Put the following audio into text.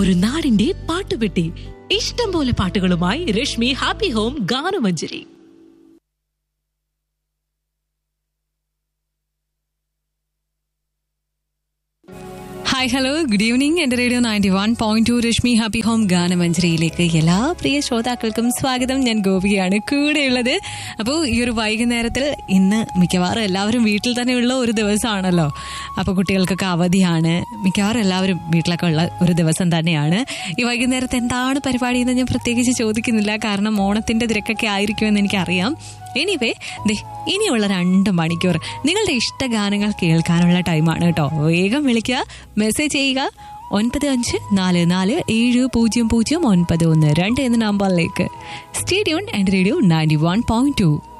ഒരു നാടിന്റെ പാട്ടുപെട്ടി ഇഷ്ടം പോലെ പാട്ടുകളുമായി Reshmi happy home Ganamanjari hi hello good evening എന്റെ radio ninety one point two Reshmi happy home ഗാനമഞ്ജരിയിലേക്ക് എല്ലാ പ്രിയ ശ്രോതാക്കൾക്കും സ്വാഗതം ഞാൻ ഗോപികയാണ് കൂടെയുള്ളത് അപ്പോൾ ഈ ഒരു വൈകുന്നേരത്തിൽ ഇന്ന് മിക്കവാറും എല്ലാവരും വീട്ടിൽ തന്നെയുള്ള ഒരു ദിവസമാണല്ലോ അപ്പോൾ കുട്ടികൾക്കൊക്കെ അവധിയാണ് മിക്കവാറും എല്ലാവരും വീട്ടിലൊക്കെ ഉള്ള ഒരു ദിവസം തന്നെയാണ് ഈ വൈകുന്നേരത്ത് എന്താണ് പരിപാടി എന്ന് ഞാൻ പ്രത്യേകിച്ച് ചോദിക്കുന്നില്ല കാരണം ഓണത്തിന്റെ തിരക്കൊക്കെ ആയിരിക്കുമെന്ന് എനിക്കറിയാം എനിവേ ദേ ഇനിയുള്ള രണ്ട് മണിക്കൂർ നിങ്ങളുടെ ഇഷ്ട ഗാനങ്ങൾ കേൾക്കാനുള്ള ടൈമാണ് കേട്ടോ വേഗം വിളിക്കുക മെസ്സേജ് ചെയ്യുക ഒൻപത് അഞ്ച് നാല് നാല് ഏഴ് പൂജ്യം പൂജ്യം ഒൻപത് ഒന്ന് രണ്ട് എന്ന നമ്പറിലേക്ക് സ്റ്റേഡിയോൺ and radio ninety one point to